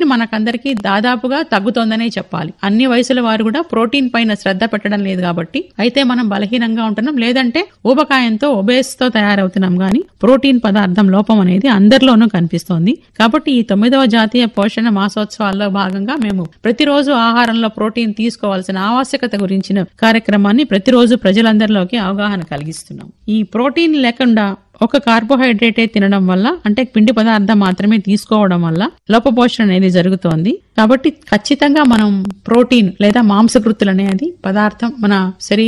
మనకందరికీ దాదాపుగా తగ్గుతోందనే చెప్పాలి అన్ని వయసుల వారు కూడా ప్రోటీన్ పైన శ్రద్ధ పెట్టడం లేదు కాబట్టి అయితే మనం బలహీనంగా ఉంటున్నాం లేదంటే ఊబకాయంతో ఒబేస్ తో తయారవుతున్నాం గాని ప్రోటీన్ పదార్థం లోపం అనేది అందరిలోనూ కనిపిస్తోంది కాబట్టి ఈ తొమ్మిదవ జాతీయ పోషణ మాసోత్సవాల్లో భాగంగా మేము ప్రతిరోజు ఆహారంలో ప్రోటీన్ తీసుకోవాల్సిన ఆవశ్యకత గురించిన కార్యక్రమాన్ని ప్రతిరోజు ప్రజలందరిలోకి అవగాహన కలిగిస్తున్నాం ఈ ప్రోటీన్ లేకుండా ఒక కార్బోహైడ్రేటే తినడం వల్ల అంటే పిండి పదార్థం మాత్రమే తీసుకోవడం వల్ల లోపపోషణ అనేది జరుగుతోంది కాబట్టి ఖచ్చితంగా మనం ప్రోటీన్ లేదా మాంసకృతులు అనేది పదార్థం మన శరీర